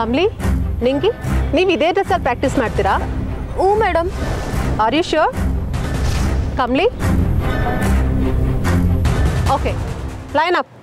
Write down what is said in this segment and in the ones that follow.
ಕಮ್ಲಿ ನಿಂಗಿ ನೀವು ಇದೇ ಡ್ರೆಸ್ಸಲ್ಲಿ ಪ್ರಾಕ್ಟೀಸ್ ಮಾಡ್ತೀರಾ ಹ್ಞೂ madam are you sure Kamli okay line up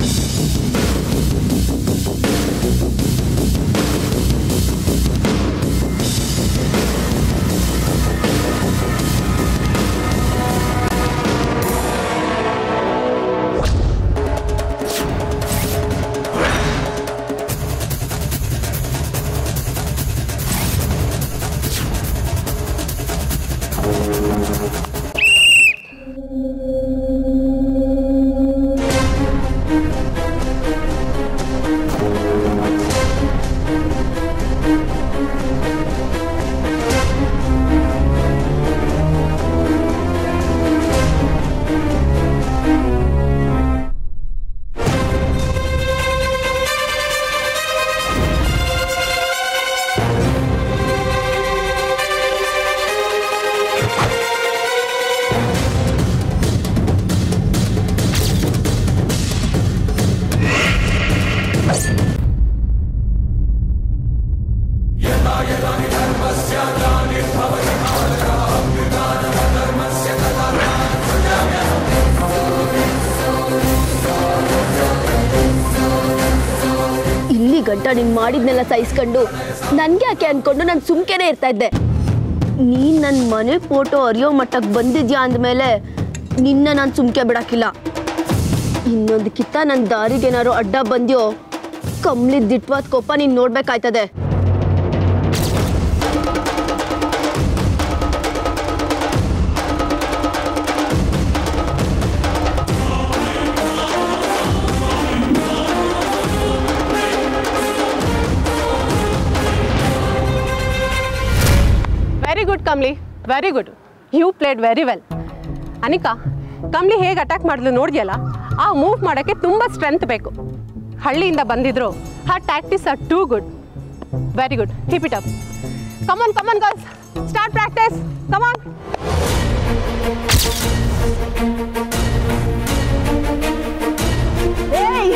ಇಲ್ಲಿ ಗಂಟ ನೀನು ಮಾಡಿದ್ನೆಲ್ಲ ಸಹಿಸ್ಕೊಂಡು ನನಗೆ ಯಾಕೆ ಅಂದ್ಕೊಂಡು ನಾನು ಸುಮ್ಕೆನೇ ಇರ್ತಾ ಇದ್ದೆ ನೀನು ನನ್ನ ಮನೆ ಫೋಟೋ ಅರಿಯೋ ಮಟ್ಟಕ್ಕೆ ಬಂದಿದ್ಯಾ ಅಂದಮೇಲೆ ನಿನ್ನ ನಾನು ಸುಮ್ಕೆ ಬಿಡಕ್ಕಿಲ್ಲ ಇನ್ನೊಂದು ಕಿತ್ತ ನನ್ನ ದಾರಿಗೇನಾದ್ರು ಅಡ್ಡ ಬಂದ್ಯೋ ಕಮ್ಲಿದ್ ದಿಟ್ವಾದ ಕೋಪ ನೀನು ನೋಡ್ಬೇಕಾಯ್ತದೆ very good Kamli very good you played very well Anika Kamli ಹೇಗೆ ಅಟ್ಯಾಕ್ ಮಾಡಿದ್ಲು ನೋಡಿದ್ಯಲ್ಲ ಆ ಮೂವ್ ಮಾಡೋಕ್ಕೆ ತುಂಬ ಸ್ಟ್ರೆಂತ್ ಬೇಕು ಹಳ್ಳಿಯಿಂದ ಬಂದಿದ್ರು her tactics are too good very good keep it up come on come on girls start practice come on ಏಯ್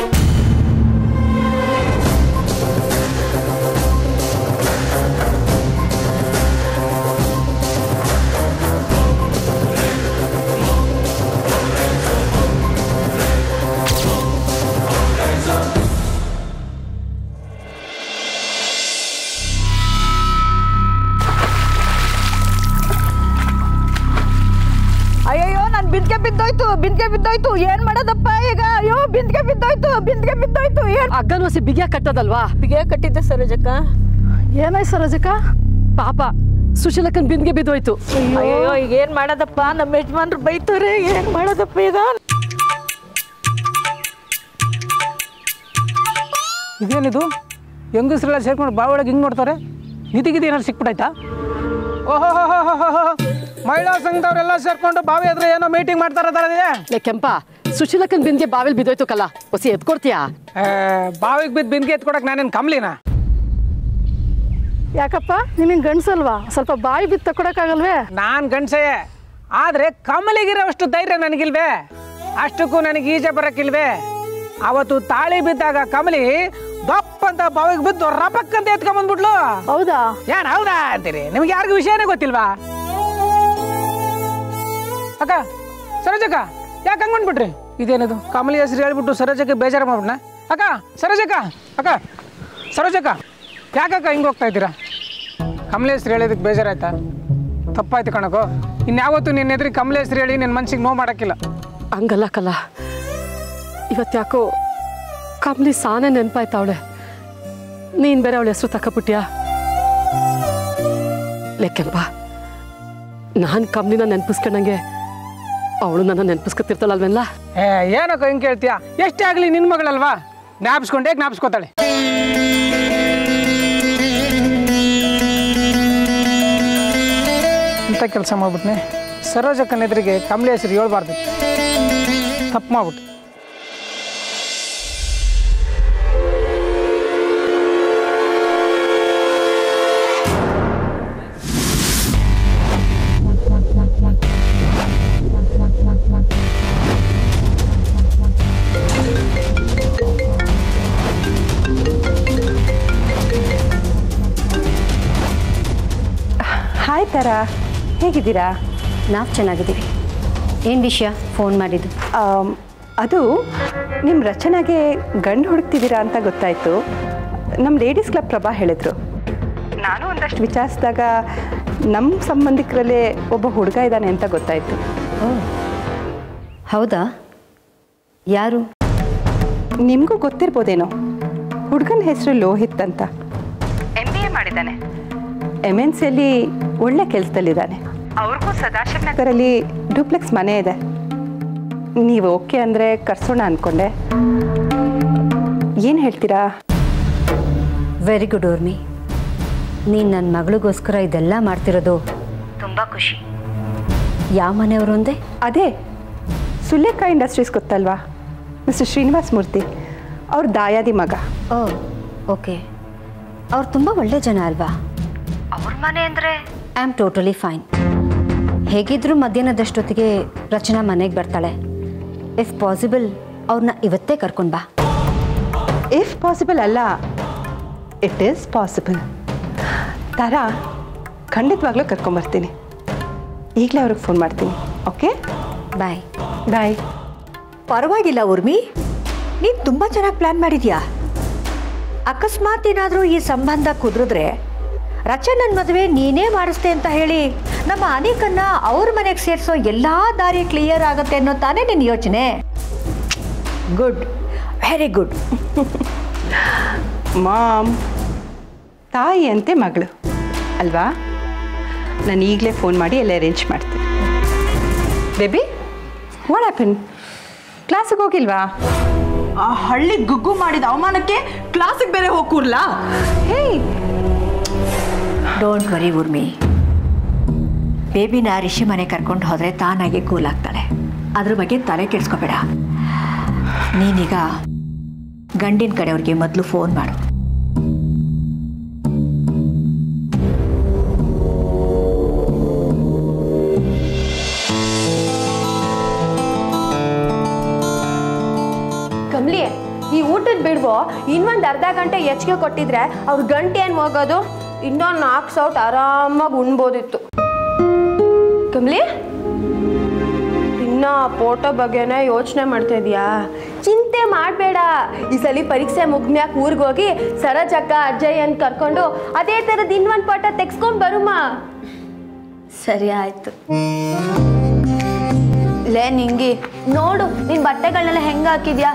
ಅಯ್ಯಯ್ಯೋ ನನ್ ಬಿಂದ್ಗೆ ಬಿದ್ದೋಯ್ತು ಬಿಂದ್ಗೆ ಬಿದ್ದೋಯ್ತು ಏನ್ ಮಾಡೋದಪ್ಪ ಈಗ ಅಯ್ಯೋ ಬಿಂದ್ಗೆ ಬಿದ್ದೋಯ್ತು ಬಿಂದ್ಗೆ ಬಿದ್ದೋಯ್ತು ಏನ್ ಅಗ್ಗನೋಸಿ ಬಿಗಿಯ ಕಟ್ಟೋದಲ್ವಾ ಬಿಗೆ ಕಟ್ಟಿದ್ದೆ ಸರೋಜಕ್ಕ ಏನಾಯ್ತು ಸರೋಜಕ್ಕ ಪಾಪ ಸುಶೀಲಕ್ಕನ್ ಬಿಂದಿಗೆ ಬಿದ್ದೋಯ್ತು ಅಯ್ಯೋ ಈಗ ಏನ್ ಮಾಡೋದಪ್ಪ ನಮ್ಮ ಯಜಮಾನ್ರು ಬೈತಾರೆ ಏನ್ ಮಾಡೋದಪ್ಪ ಈಗ ಇದೇನಿದು ಹೆಂಗಸ್ರೆಲ್ಲ ಸೇರ್ಕೊಂಡು ಬಾವಿ ಒಳಗೆ ಹಿಂಗೆ ನೋಡ್ತಾರೆ ನಿಧಿಗಿದು ಏನಾದ್ರು ಸಿಕ್ಬಿಟ್ಟಾಯ್ತಾ ಓಹೋ ಮಹಿಳಾ ಸಂಘದವರೆಲ್ಲ ಸೇರ್ಕೊಂಡು ಬಾವಿ ಹತ್ರ ಏನೋ ಮೀಟಿಂಗ್ ಮಾಡ್ತಾರದಾರೆ ಲೇ ಕೆಂಪ ಸುಶೀಲಕ್ಕನ್ ಬಿಂದಿಗೆ ಬಾವಿಲ್ ಬಿದ್ದೋಯ್ತು ಕಲ್ಲ ಹೊಸಿ ಎತ್ಕೊಡ್ತೀಯಾ ಬಾವಿಗೆ ಬಿದ್ದು ಬಿಂದಿಗೆ ಎತ್ಕೊಡಕ್ ನಾನೇನು ಕಮ್ಲಿನ ಯಾಕಪ್ಪ ನಿನಗೆ ಗಂಡ್ಸಲ್ವಾ ಸ್ವಲ್ಪ ಬಾಯಿ ಬಿತ್ತು ತಕೊಡಕ್ಕಾಗಲ್ವೇ ನಾನು ಗಂಡಸೆಯೇ ಆದರೆ ಕಮಲಿಗಿರೋಷ್ಟು ಧೈರ್ಯ ನನಗಿಲ್ವೇ ಅಷ್ಟಕ್ಕೂ ನನಗೆ ಈಜೆ ಬರಕ್ಕಿಲ್ವೇ ಅವತ್ತು ತಾಳಿ ಬಿದ್ದಾಗ ಕಮಲಿ ದಪ್ಪ ಅಂತ ಬಾವಿಗೆ ಬಿದ್ದು ರಪಕ್ ಅಂತ ಎತ್ಕೊಂಬಂದ್ಬಿಟ್ಲು ಹೌದಾ ಏನ್ ಹೌದಾ ಅಂತೀರಿ ನಿಮ್ಗೆ ಯಾರಿಗೂ ವಿಷಯನೇ ಗೊತ್ತಿಲ್ವಾ ಅಕ್ಕ ಸರೋಜಕ್ಕ ಯಾಕೆ ಹಂಗ್ ಬಂದ್ಬಿಟ್ರಿ ಇದೇನದು ಕಮಲಿ ಹೆಸರು ಹೇಳ್ಬಿಟ್ಟು ಸರೋಜಕ್ಕೆ ಬೇಜಾರು ಮಾಡ್ಬಿಟ್ನ ಅಕ್ಕ ಸರೋಜಕ್ಕ ಅಕ್ಕ ಸರೋಜಕ್ಕ ಯಾಕಕ್ಕ ಹಿಂಗೆ ಹೋಗ್ತಾ ಇದ್ದೀರಾ ಕಮಲಿ ಹೆಸರು ಹೇಳಿದಕ್ಕೆ ಬೇಜಾರಾಯ್ತಾ ತಪ್ಪಾಯ್ತು ಕಣಕೋ ಇನ್ಯಾವತ್ತು ನಿನ್ನ ಎದುರಿಗೆ ಕಮಲಿ ಹೆಸರು ಹೇಳಿ ನಿನ್ನ ಮನ್ಸಿಗೆ ನೋವು ಮಾಡೋಕ್ಕಿಲ್ಲ ಹಂಗಲ್ಲ ಕಲ್ಲ ಇವತ್ತ್ಯಾಕೋ ಕಮ್ಲಿ ಸಾನೆ ನೆನ್ಪಾಯ್ತಾವಳೆ ನೀನ್ ಬೇರೆ ಅವಳ ಹೆಸರು ತಕ್ಕಬಿಟ್ಯಾ ಲೆಕ್ಕೆಂಪ ನಾನು ಕಮ್ಲಿನ ನೆನ್ಪಿಸ್ಕೊಂಡಂಗೆ ಅವಳು ನನ್ನ ನೆನ್ಪಿಸ್ಕೊತಿರ್ತಾಳಲ್ವೆಲ್ಲ ಏ ಏನಕ್ಕ ಹಿಂಗೆ ಕೇಳ್ತೀಯಾ ಎಷ್ಟೇ ಆಗಲಿ ನಿನ್ನ ಮಗಳಲ್ವಾ ಜ್ಞಾಪಿಸ್ಕೊಂಡೇ ಜ್ಞಾಪಿಸ್ಕೊತಾಳೆ ಇಂಥ ಕೆಲಸ ಮಾಡ್ಬಿಟ್ನೆ ಸರೋಜಕ್ಕನ ಎದುರಿಗೆ ಕಮಲಿ ಹೆಸರು ಹೇಳ್ಬಾರ್ದು ತಪ್ಪು ಮಾಡ್ಬಿಟ್ಟು ನಮಸ್ಕಾರ ಹೇಗಿದ್ದೀರಾ ನಾವು ಚೆನ್ನಾಗಿದ್ದೀವಿ ಏನು ವಿಷಯ ಫೋನ್ ಮಾಡಿದ್ದು ಆಮ್, ಅದು ನಿಮ್ಮ ರಚನೆಗೆ ಗಂಡು ಹುಡುಕ್ತಿದ್ದೀರಾ ಅಂತ ಗೊತ್ತಾಯಿತು ನಮ್ಮ ಲೇಡೀಸ್ ಕ್ಲಬ್ ಪ್ರಭಾ ಹೇಳಿದ್ರು ನಾನು ಒಂದಷ್ಟು ವಿಚಾರಿಸಿದಾಗ ನಮ್ಮ ಸಂಬಂಧಿಕರಲ್ಲೇ ಒಬ್ಬ ಹುಡುಗ ಇದ್ದಾನೆ ಅಂತ ಗೊತ್ತಾಯಿತು ಓ ಹೌದಾ ಯಾರು ನಿಮಗೂ ಗೊತ್ತಿರ್ಬೋದೇನೋ ಹುಡುಗನ ಹೆಸರು ಲೋಹಿತ್ ಅಂತ ಎಮ್ ಬಿ ಎ ಮಾಡಿದ್ದಾನೆ ಎಮ್ ಎನ್ ಸಿಯಲ್ಲಿ ಒಳ್ಳೆ ಕೆಲಸದಲ್ಲಿದ್ದಾನೆ ಅವ್ರಿಗೂ ಸದಾಶಿವ ನಗರಲ್ಲಿ ಡೂಪ್ಲೆಕ್ಸ್ ಮನೆ ಇದೆ ನೀವು ಓಕೆ ಅಂದರೆ ಕರ್ಸೋಣ ಅಂದ್ಕೊಂಡೆ ಏನು ಹೇಳ್ತೀರಾ ವೆರಿ ಗುಡ್ ಊರ್ಮಿ ನೀನು ನನ್ನ ಮಗಳಿಗೋಸ್ಕರ ಇದೆಲ್ಲ ಮಾಡ್ತಿರೋದು ತುಂಬ ಖುಷಿ ಯಾವ ಮನೆಯವರು ಅಂದೆ ಅದೇ ಸುಲೇಖ ಇಂಡಸ್ಟ್ರೀಸ್ ಗೊತ್ತಲ್ವಾ ಮಿಸ್ಟರ್ ಶ್ರೀನಿವಾಸ್ ಮೂರ್ತಿ ಅವ್ರ ದಾಯಾದಿ ಮಗ ಓ ಓಕೆ ಅವ್ರು ತುಂಬ ಒಳ್ಳೆ ಜನ ಅಲ್ವಾ ಅವ್ರ ಮನೆ ಅಂದರೆ ಐ ಆಮ್ ಟೋಟಲಿ ಫೈನ್ ಹೇಗಿದ್ರೂ ಮಧ್ಯಾಹ್ನದಷ್ಟೊತ್ತಿಗೆ ರಚನಾ ಮನೆಗೆ ಬರ್ತಾಳೆ ಇಫ್ ಪಾಸಿಬಲ್ ಅವ್ರನ್ನ ಇವತ್ತೇ ಕರ್ಕೊಂಡು ಬಾ ಇಫ್ ಪಾಸಿಬಲ್ ಅಲ್ಲ ಇಟ್ ಈಸ್ ಪಾಸಿಬಲ್ ತಾರಾ ಖಂಡಿತವಾಗ್ಲೂ ಕರ್ಕೊಂಬರ್ತೀನಿ ಈಗಲೇ ಅವ್ರಿಗೆ ಫೋನ್ ಮಾಡ್ತೀನಿ ಓಕೆ ಬಾಯ್ ಬಾಯ್ ಪರವಾಗಿಲ್ಲ ಉರ್ಮಿ ನೀನು ತುಂಬ ಚೆನ್ನಾಗಿ ಪ್ಲ್ಯಾನ್ ಮಾಡಿದ್ಯಾ ಅಕಸ್ಮಾತ್ ಏನಾದರೂ ಈ ಸಂಬಂಧ ಕುದುರಿದ್ರೆ ರಚನನ್ ಮದುವೆ ನೀನೇ ಮಾಡಿಸ್ತೆ ಅಂತ ಹೇಳಿ ನಮ್ಮ ಅನೇಕನ್ನ ಅವ್ರ ಮನೆಗೆ ಸೇರಿಸೋ ಎಲ್ಲ ದಾರಿ ಕ್ಲಿಯರ್ ಆಗುತ್ತೆ ಅನ್ನೋ ತಾನೇ ನಿನ್ನ ಯೋಚನೆ ಗುಡ್ ವೆರಿ ಗುಡ್ ಮಾಮ್ ತಾಯಿ ಅಂತೆ ಮಗಳು ಅಲ್ವಾ ನಾನು ಈಗಲೇ ಫೋನ್ ಮಾಡಿ ಎಲ್ಲ ಅರೇಂಜ್ ಮಾಡ್ತೀನಿ ಬೇಬಿ ವಾಟ್ ಹ್ಯಾಪನ್ ಕ್ಲಾಸಿಗೆ ಹೋಗಿಲ್ವಾ ಆ ಹಳ್ಳಿ ಗುಗ್ಗು ಮಾಡಿದ ಅವಮಾನಕ್ಕೆ ಕ್ಲಾಸಿಗೆ ಬೇರೆ ಹೋಗ್ಕೂರ್ಲಾ ಹೇ ಡೋಂಟ್ ವರಿ ಉರ್ಮಿ ಬೇಬಿನ ರಿಷಿ ಮನೆ ಕರ್ಕೊಂಡು ಹೋದರೆ ತಾನಾಗೆ ಕೂಲ್ ಆಗ್ತಾಳೆ ಅದ್ರ ಬಗ್ಗೆ ತಲೆ ಕೆಡಿಸ್ಕೋಬೇಡ ನೀನೀಗ ಗಂಡಿನ ಕಡೆಯವ್ರಿಗೆ ಮೊದಲು ಫೋನ್ ಮಾಡು ಕಮ್ಲಿ ಈ ಊಟದ ಬಿಡ್ವೋ ಇನ್ನೊಂದು ಅರ್ಧ ಗಂಟೆ ಹೆಚ್ಚಿಗೆ ಕೊಟ್ಟಿದ್ರೆ ಅವ್ರ ಗಂಟೆ ಏನು ಹೋಗೋದು ಇನ್ನೊಂದು ನಾಲ್ಕು ಸೌಟ್ ಆರಾಮಾಗಿ ಉಣ್ಬೋದಿತ್ತು ಕಮ್ಲಿ ಇನ್ನ ಫೋಟೋ ಬಗ್ಗೆನೇ ಯೋಚನೆ ಮಾಡ್ತಾ ಇದೀಯಾ ಚಿಂತೆ ಮಾಡಬೇಡ ಈ ಸಲ ಪರೀಕ್ಷೆ ಮುಗ್ಮ್ಯಾಕ ಊರಿಗೆ ಹೋಗಿ ಸರಜಕ್ಕ ಅಜ್ಜಯ್ಯ ಅಂತ ಕರ್ಕೊಂಡು ಅದೇ ಥರದ್ದು ಇನ್ನೊಂದು ಫೋಟೋ ತೆಗ್ಸ್ಕೊಂಡ್ ಬರುಮ ಸರಿ ಆಯ್ತು ಲೇ ನಿಂಗಿ ನೋಡು ನಿನ್ ಬಟ್ಟೆಗಳನ್ನೆಲ್ಲ ಹೆಂಗ ಹಾಕಿದ್ಯಾ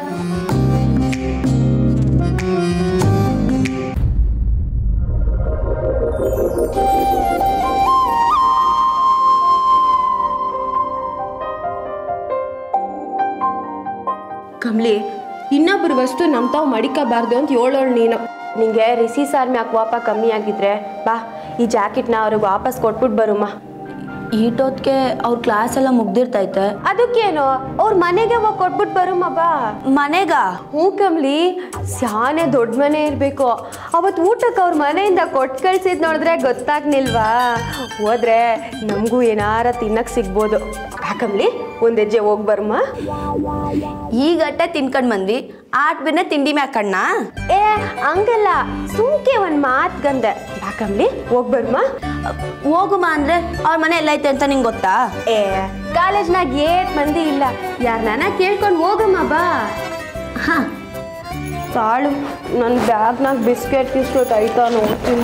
ಕಮ್ಲಿ ಇನ್ನೊಬ್ಬರ ವಸ್ತು ನಮ್ ತಾವ್ ಮಡಿಕಬಾರ್ದು ಅಂತ ಹೇಳೋಳು ನೀನು ನಿಂಗೆ ರಿಸಿ ಸಾರ್ ಮ್ಯಾಕ್ ವಾಪ ಕಮ್ಮಿ ಆಗಿದ್ರೆ ಬಾ ಈ ಜಾಕೆಟ್ನ ಅವ್ರಿಗೆ ವಾಪಸ್ ಕೊಟ್ಬಿಟ್ಟು ಬರುಮ್ಮ ಈಟೊತ್ಗೆ ಅವ್ರ ಕ್ಲಾಸ್ ಎಲ್ಲ ಮುಗ್ದಿರ್ತೈತೆ ಅದಕ್ಕೇನು ಅವ್ರ ಮನೆಗೆ ಹೋಗಿ ಕೊಟ್ಬಿಟ್ಟು ಬರುಮ್ಮ ಬಾ ಮನೆಗ ಹ್ಞೂ ಕಮ್ಲಿ ಸ್ಯಾನೆ ದೊಡ್ಡ ಮನೆ ಇರಬೇಕು ಅವತ್ತು ಊಟಕ್ಕೆ ಅವ್ರ ಮನೆಯಿಂದ ಕೊಟ್ಟು ಕಳ್ಸಿದ್ ನೋಡಿದ್ರೆ ಗೊತ್ತಾಗ್ನಿಲ್ವಾ ಹೋದ್ರೆ ನಮಗೂ ಏನಾರ ತಿನ್ನಕ್ ಸಿಗ್ಬೋದು ಬಾ ಕಮ್ಲಿ ಒಂದ್ ಹೆಜ್ಜೆ ಹೋಗಿ ಬರುಮ್ಮ ಈಗಟ್ಟೆ ತಿನ್ಕೊಂಡ್ ಬಂದ್ವಿ ಆಟ್ ಬಿನೆ ತಿಂಡಿ ಮ್ಯಾಕಣ್ಣ ಏ ಹಂಗಲ್ಲ ಸುಮ್ಕೆ ಒಂದ್ ಮಾತ್ ಗಂದೆ ಬಾಕಂಬ್ಲಿ ಹೋಗ್ ಬರ್ಮ ಹೋಗುಮ ಅಂದ್ರೆ ಅವ್ರ ಮನೆ ಎಲ್ಲೈತೆ ಅಂತ ನಿಂಗೆ ಗೊತ್ತಾ ಏ ಕಾಲೇಜ್ನಾಗ ಏಟ್ ಮಂದಿ ಇಲ್ಲ ಯಾರನ್ನ ಕೇಳ್ಕೊಂಡು ಹೋಗಮ್ಮ ಬಾ ಹಾ ತಾಳು ನನ್ನ ಬ್ಯಾಗ್ನಾಗ ಬಿಸ್ಕೆಟ್ ಗಿಸ್ಕೆಟ್ ಐತಾ ನೋಡ್ತೀನಿ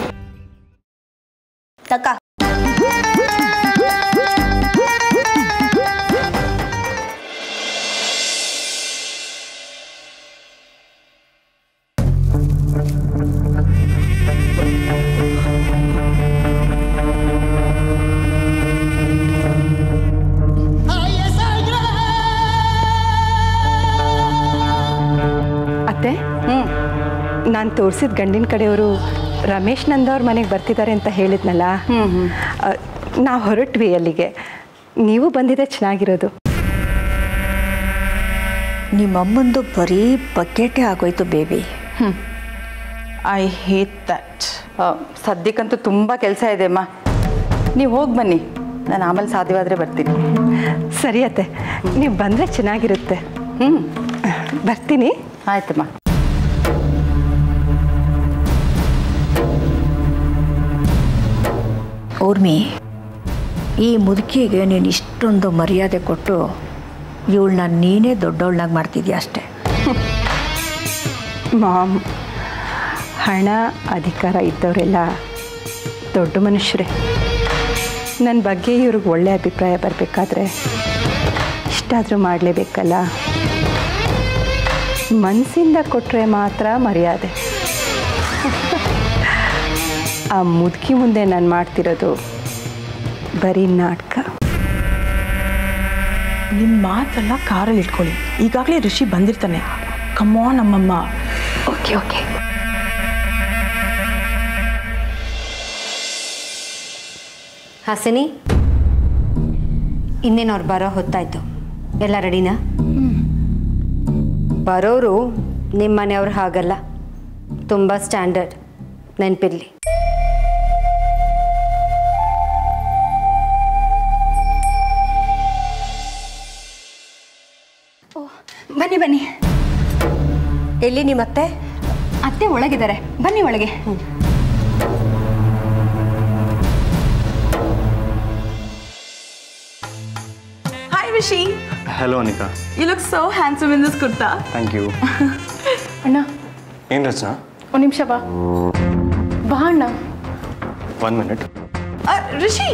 ತಕ್ಕ ಅತ್ತೆ ಹ್ಞೂ ನಾನು ತೋರಿಸಿದ ಗಂಡಿನ ಕಡೆಯವರು ರಮೇಶ್ ನಂದವ್ರ ಮನೆಗೆ ಬರ್ತಿದ್ದಾರೆ ಅಂತ ಹೇಳಿದ್ನಲ್ಲ ನಾವು ಹೊರಟ್ವಿ ಅಲ್ಲಿಗೆ ನೀವು ಬಂದಿದ್ರೆ ಚೆನ್ನಾಗಿರೋದು ನಿಮ್ಮಮ್ಮಂದು ಬರೀ ಬಕೆಟೇ ಆಗೋಯ್ತು ಬೇಬಿ ಐ ಹೇಟ್ ದಟ್ ಸದ್ಯಕ್ಕಂತೂ ತುಂಬ ಕೆಲಸ ಇದೆ ಅಮ್ಮ ನೀವು ಹೋಗಿ ಬನ್ನಿ ನಾನು ಆಮೇಲೆ ಸಾಧ್ಯವಾದರೆ ಬರ್ತೀನಿ ಸರಿ ಅತ್ತೆ ನೀವು ಬಂದರೆ ಚೆನ್ನಾಗಿರುತ್ತೆ ಹ್ಞೂ ಬರ್ತೀನಿ ಆಯ್ತಮ್ಮ ಊರ್ಮಿ ಈ ಮುದುಕಿಗೆ ನೀನು ಇಷ್ಟೊಂದು ಮರ್ಯಾದೆ ಕೊಟ್ಟು ಇವಳನ್ನ ನೀನೇ ದೊಡ್ಡವಳನ್ನಾಗಿ ಮಾಡ್ತಿದ್ಯಾ ಅಷ್ಟೇ ಮಾಮ್ ಹಣ ಅಧಿಕಾರ ಇದ್ದವರೆಲ್ಲ ದೊಡ್ಡ ಮನುಷ್ಯರೇ ನನ್ನ ಬಗ್ಗೆ ಇವ್ರಿಗೆ ಒಳ್ಳೆ ಅಭಿಪ್ರಾಯ ಬರಬೇಕಾದ್ರೆ ಇಷ್ಟಾದರೂ ಮಾಡಲೇಬೇಕಲ್ಲ ಮನಸ್ಸಿಂದ ಕೊಟ್ಟರೆ ಮಾತ್ರ ಮರ್ಯಾದೆ ಆ ಮುದುಕಿ ಮುಂದೆ ನಾನು ಮಾಡ್ತಿರೋದು ಬರೀ ನಾಟಕ ನಿಮ್ಮ ಮಾತೆಲ್ಲ ಕಾರಲ್ಲಿ ಇಟ್ಕೊಳ್ಳಿ ಈಗಾಗಲೇ ಋಷಿ ಬಂದಿರ್ತಾನೆ ಕಮ್ಮೋ ನಮ್ಮಮ್ಮ ಓಕೆ ಓಕೆ ಹಾಸಿನಿ ಇನ್ನೇನು ಅವ್ರು ಬರೋ ಹೊತ್ತಾಯ್ತು ಎಲ್ಲ ರೆಡಿನಾ ಬರೋರು ನಿಮ್ಮ ಮನೆಯವ್ರು ಹಾಗಲ್ಲ ತುಂಬ ಸ್ಟ್ಯಾಂಡರ್ಡ್ ನೆನಪಿರಲಿ ಬನ್ನಿ ಬನ್ನಿ ಎಲ್ಲಿ ನಿಮ್ಮತ್ತೆ ಅತ್ತೆ ಒಳಗಿದ್ದಾರೆ ಬನ್ನಿ ಒಳಗೆ hi Rishi hello Anika you look so handsome in this kurta thank you ಅಣ್ಣ ಏನು ರಚನಾ ಒಂದು ನಿಮಿಷ ಬಾ ಬಾ ಅಣ್ಣ ಒನ್ ಮಿನಿಟ್ ಆ, ಋಷಿ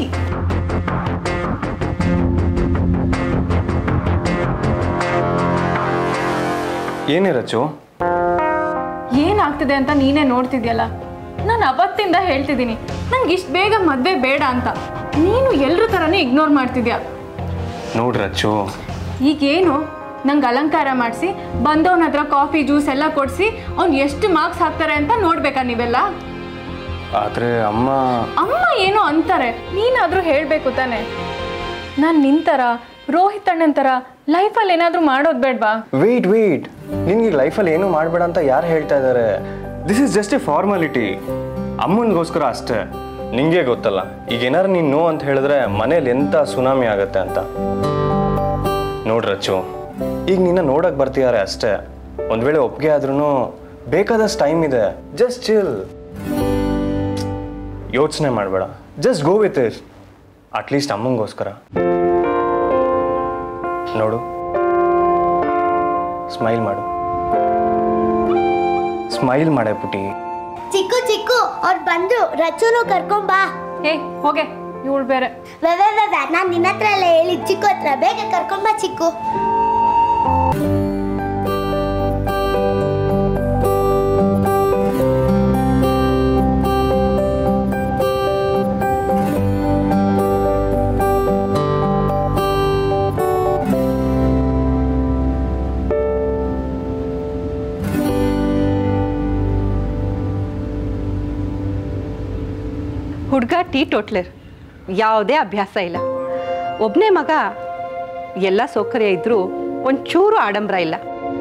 ಏನೇ ರಚು ಏನಾಗ್ತಿದೆ ಅಂತ ನೀನೇ ನೋಡ್ತಿದ್ಯಲ್ಲ ನಾನು ಅವತ್ತಿಂದ ಹೇಳ್ತಿದ್ದೀನಿ ನಂಗೆ ಇಷ್ಟು ಬೇಗ ಮದುವೆ ಬೇಡ ಅಂತ ನೀನು ಎಲ್ಲರ ಥರನೇ ಇಗ್ನೋರ್ ಮಾಡ್ತಿದ್ಯಾ ನೋಡು ರಚು ಈಗೇನು ನಂಗೆ ಅಲಂಕಾರ ಮಾಡಿಸಿ ಬಂದವನ ಹತ್ರ ಕಾಫಿ ಜ್ಯೂಸ್ ಎಲ್ಲ ಕೊಡಿಸಿ ಅವ್ನು ಎಷ್ಟು ಮಾರ್ಕ್ಸ್ ಹಾಕ್ತಾರೆ ಅಂತ ನೋಡ್ಬೇಕಾ ನೀವೆಲ್ಲ ಆದರೆ ಅಮ್ಮ ಅಮ್ಮ ಏನೋ ಅಂತಾರೆ ನೀನಾದರೂ ಹೇಳಬೇಕು ತಾನೆ ನಾನು ನಿಂತರ ರೋಹಿತ್ ಅಣ್ಣನ ಥರ ಲೈಫಲ್ಲಿ ಏನಾದರೂ ಮಾಡೋದು ಬೇಡವಾ ವೇಟ್ ವೇಟ್ ನಿನ್ಗೆ ಲೈಫಲ್ಲಿ ಏನೂ ಮಾಡಬೇಡ ಅಂತ ಯಾರು ಹೇಳ್ತಾ ಇದ್ದಾರೆ this is just a formality ಅಮ್ಮನಿಗೋಸ್ಕರ ಅಷ್ಟೇ ನಿಂಗೆ ಗೊತ್ತಲ್ಲ ಈಗ ಏನಾರು ನೀನು ನೋ ಅಂತ ಹೇಳಿದ್ರೆ ಮನೇಲಿ ಎಂಥ ಸುನಾಮಿ ಆಗತ್ತೆ ಅಂತ ನೋಡ್ ರಚು ಈಗ ನಿನ್ನ ನೋಡಕ್ ಬರ್ತಿದ್ದಾರೆ ಅಷ್ಟೇ ಒಂದ್ ವೇಳೆ ಒಪ್ಪಿಗೆ ಆದ್ರೂ ಬೇಕಾದಷ್ಟು ಟೈಮ್ ಇದೆ ಜಸ್ಟ್ ಚಿಲ್ ಯೋಚನೆ ಮಾಡಬೇಡ just go with it at least ಅಮ್ಮಂಗೋಸ್ಕರ ನೋಡು ಸ್ಮೈಲ್ ಮಾಡು ಸ್ಮೈಲ್ ಮಾಡೆ ಪುಟಿ ಚಿಕ್ಕು ಚಿಕ್ಕು ಅವ್ರು ಬಂದ್ರು ರಚುನು ಕರ್ಕೊಂಬಾ ಏ ಹೋಗೆ ಇವಳು ಬೇರೆ ವೆ ವೆ ವೆ ವೆ ನಾನು ನಿನ್ನ ಹತ್ರ ಎಲ್ಲ ಹೇಳಿ ಚಿಕ್ಕು ಹತ್ರ ಬೇಗ ಕರ್ಕೊಂಬಾ ಚಿಕ್ಕು ಹುಡುಗ ಟೀ ಟೋಟ್ಲರ್ ಯಾವುದೇ ಅಭ್ಯಾಸ ಇಲ್ಲ ಒಬ್ಬನೇ ಮಗ ಎಲ್ಲ ಸೌಕರ್ಯ ಇದ್ದರೂ ಒಂಚೂರು ಆಡಂಬರ ಇಲ್ಲ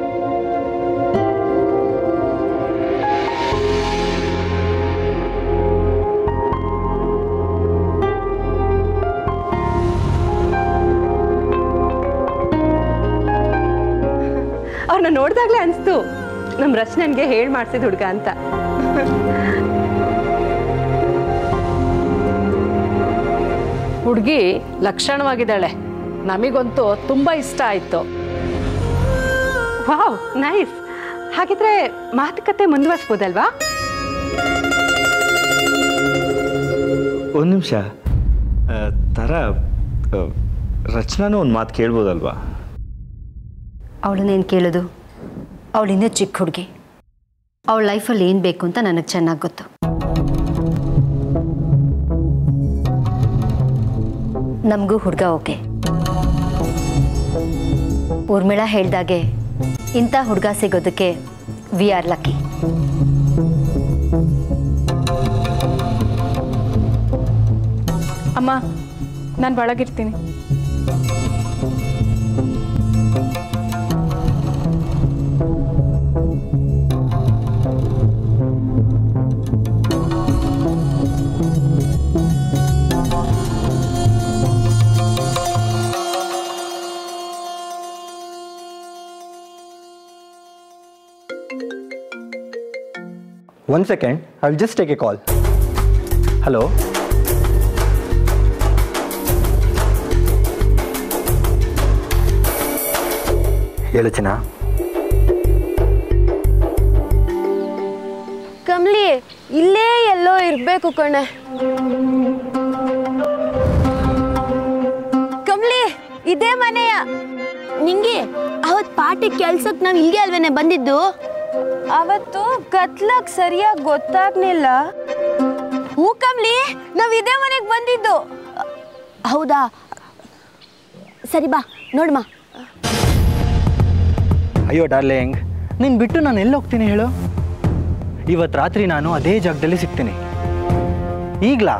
ಅವ್ರನ್ನ ನೋಡಿದಾಗಲೇ ಅನಿಸ್ತು ನಮ್ಮ ರಚನನ್ಗೆ ಹೇಳಿ ಮಾಡಿಸಿದ ಹುಡುಗ ಅಂತ ಹುಡುಗಿ ಲಕ್ಷಣವಾಗಿದ್ದಾಳೆ ನಮಗಂತೂ ತುಂಬ ಇಷ್ಟ ಆಯಿತು ವಾವ್ ನೈಸ್ ಹಾಗಿದ್ರೆ ಮಾತುಕತೆ ಮುಂದುವರಿಸ್ಬೋದಲ್ವಾ ಒಂದು ನಿಮಿಷ ಥರ ರಚನಾನು ಒಂದು ಮಾತು ಕೇಳ್ಬೋದಲ್ವಾ ಅವಳನ್ನೇನು ಕೇಳೋದು ಅವಳಿಂದ ಚಿಕ್ಕ ಹುಡುಗಿ ಅವಳ ಲೈಫಲ್ಲಿ ಏನು ಬೇಕು ಅಂತ ನನಗೆ ಚೆನ್ನಾಗಿ ಗೊತ್ತು ನಮಗೂ ಹುಡುಗ ಓಕೆ ಊರ್ಮಿಳಾ ಹೇಳ್ದಾಗೆ ಇಂಥ ಹುಡುಗ ಸಿಗೋದಕ್ಕೆ ವಿ ಆರ್ ಲಕ್ಕಿ ಅಮ್ಮ ನಾನು ಒಳಗಿರ್ತೀನಿ One second, I'll just take a call. Hello? ಹೇಳು ಚಿನ್ನ ಕಮ್ಲಿ ಇಲ್ಲೇ ಎಲ್ಲೋ ಇರಬೇಕು ಕಣೆ ಕಮ್ಲಿ ಇದೇ ಮನೆಯ ನಿಂಗೆ ಅವತ್ ಪಾರ್ಟಿ ಕೆಲ್ಸಕ್ಕೆ ನಾವು ಇಲ್ಲಿಗೆ ಅಲ್ವೇನೆ ಬಂದಿದ್ದು ಅವತ್ತು ಕತ್ಲಕ್ ಸರಿಯಾಗಿ ಗೊತ್ತಾಗ್ಲಿಲ್ಲ ಹೂ ಕಮ್ಲಿ ನಾವ್ ಇದೇ ಮನೆಗೆ ಬಂದಿದ್ದು ಹೌದಾ ಸರಿ ಬಾ ನೋಡ್ಮ ಅಯ್ಯೋ ಡಾರ್ಲಿಂಗ್ ನೀನು ಬಿಟ್ಟು ನಾನು ಎಲ್ಲಿ ಹೋಗ್ತೀನಿ ಹೇಳು ಇವತ್ತು ರಾತ್ರಿ ನಾನು ಅದೇ ಜಾಗದಲ್ಲಿ ಸಿಗ್ತೀನಿ ಈಗ್ಲಾ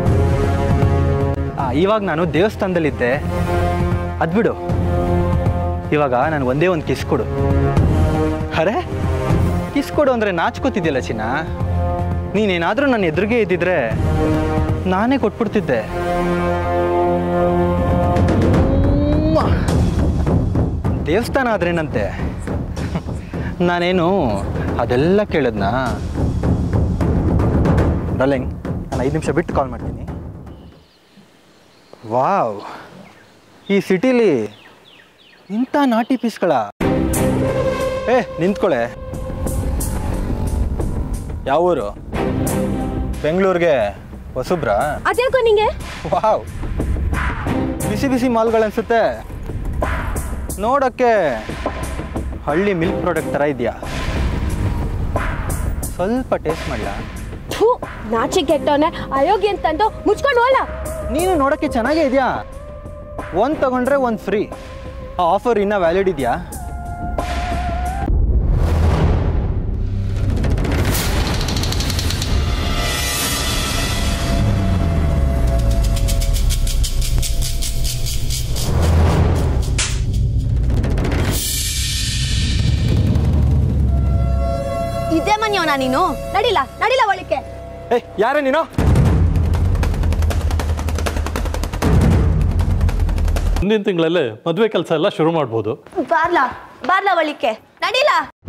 ಆ, ಇವಾಗ ನಾನು ದೇವಸ್ಥಾನದಲ್ಲಿದ್ದೆ ಅದ್ಬಿಡು ಇವಾಗ ನಾನು ಒಂದೇ ಒಂದು ಕಿಸ್ ಕೊಡು ಅರೆ ಕಿಸ್ ಕೊಡು ಅಂದರೆ ನಾಚ್ಕೋತಿದ್ಯಲ್ಲ ಚಿನ್ನ ನೀನೇನಾದರೂ ನನ್ನ ಎದುರಿಗೆ ಇದ್ದಿದ್ರೆ ನಾನೇ ಕೊಟ್ಬಿಡ್ತಿದ್ದೆ ಮ್ವಾ. ದೇವಸ್ಥಾನ ಆದ್ರೇನಂತೆ ನಾನೇನು ಅದೆಲ್ಲ ಕೇಳಿದ್ನಾ ಡಾರ್ಲಿಂಗ್ ನಾನು ಐದು ನಿಮಿಷ ಬಿಟ್ಟು ಕಾಲ್ ಮಾಡ್ತೀನಿ ವಾವ್ ಈ ಸಿಟಿಲಿ ಇಂಥ ನಾಟಿ ಪೀಸ್ಗಳ ಏ ನಿಂತ್ಕೊಳೆ ಯಾವ ಊರು ಬೆಂಗಳೂರಿಗೆ ಹೊಸಬ್ರ ಅದ್ಯಾಕೋ ನಿಂಗೆ ವಾವ್ ಬಿಸಿ ಬಿಸಿ ಮಾಲ್ಗಳನ್ಸುತ್ತೆ ನೋಡೋಕ್ಕೆ ಹಳ್ಳಿ ಮಿಲ್ಕ್ ಪ್ರಾಡಕ್ಟ್ ಥರ ಇದೆಯಾ ಸ್ವಲ್ಪ ಟೇಸ್ಟ್ ಮಾಡಲ ಥೂ ನಾಚಿ ಕೆಟ್ಟವನೆ ಅಯೋಗ್ಯ ಅಂತಂದು ಮುಚ್ಕೊಂಡು ಹೋಲ ನೀನು ನೋಡೋಕ್ಕೆ ಚೆನ್ನಾಗೇ ಇದೆಯಾ ಒಂದು ತಗೊಂಡ್ರೆ ಒಂದು ಫ್ರೀ ಆ ಆಫರ್ ಇನ್ನೂ ವ್ಯಾಲಿಡ್ ಇದೆಯಾ ಇದೇ ಮನೆಯವನ ನೀನು ನಡಿಲ್ಲ ನಡಿಲ್ಲ ಒಳಕ್ಕೆ ಏ ಯಾರೇ ನೀನು ಮುಂದಿನ ತಿಂಗಳಲ್ಲೇ ಮದುವೆ ಕೆಲಸ ಎಲ್ಲ ಶುರು ಮಾಡ್ಬೋದು ಬಾರ್ಲಾ ಬಾರ್ಲಾ ಒಳಿಕೆ ನಡಿಲ್ಲ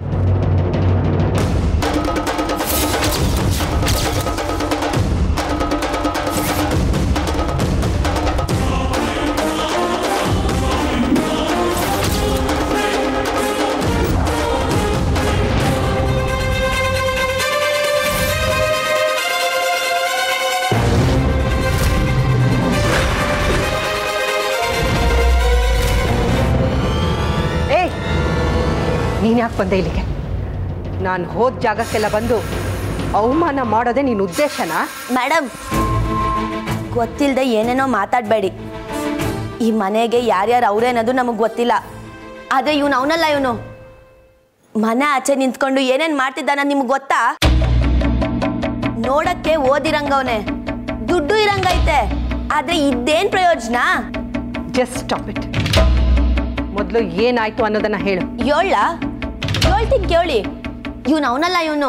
ಏಯ್ ನೀನು ಯಾಕೆ ಬಂದೆ ಇಲ್ಲಿಗೆ ನಾನು ಹೋದ ಜಾಗಕ್ಕೆಲ್ಲ ಬಂದು ಅವಮಾನ ಮಾಡೋದೇ ನಿನ್ನ ಉದ್ದೇಶನಾ ಮೇಡಮ್ ಗೊತ್ತಿಲ್ಲದೆ ಏನೇನೋ ಮಾತಾಡಬೇಡಿ ಈ ಮನೆಗೆ ಯಾರ್ಯಾರು ಅವ್ರೆ ಅನ್ನೋದು ನಮಗೆ ಗೊತ್ತಿಲ್ಲ ಆದರೆ ಇವನು ಅವನಲ್ಲ ಇವನು ಮನೆ ಆಚೆ ನಿಂತ್ಕೊಂಡು ಏನೇನು ಮಾಡ್ತಿದ್ದಾನ ನಿಮ್ಗೆ ಗೊತ್ತಾ ನೋಡಕ್ಕೆ ಓದಿರಂಗವನೆ ದುಡ್ಡು ಇರಂಗೈತೆ ಆದ್ರೆ ಇದ್ದೇನ್ ಪ್ರಯೋಜನ ಜಸ್ಟ್ ಸ್ಟಾಪ್ ಇಟ್ ಮೊದಲು ಏನಾಯ್ತು ಅನ್ನೋದನ್ನ ಹೇಳು ಏಳ ಹೇಳ್ತೀನಿ ಕೇಳಿ ಇವನು ಅವನಲ್ಲ ಇವನು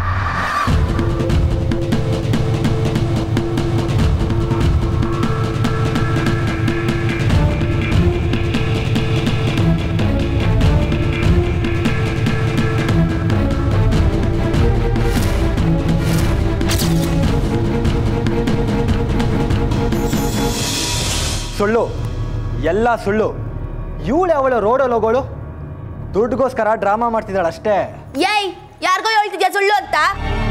ಸುಳ್ಳು ಎಲ್ಲ ಸುಳ್ಳು ಇವಳು ಅವಳು ರೋಡಲ್ಲಿ ಹೋಗೋಳು ದುಡ್ಡುಗೋಸ್ಕರ ಡ್ರಾಮಾ ಮಾಡ್ತಿದ್ದಾಳೆ ಅಷ್ಟೇ ಏಯ್ ಯಾರಿಗೋ ಹೇಳ್ತಿದ್ಯಾ ಸುಳ್ಳು ಅಂತ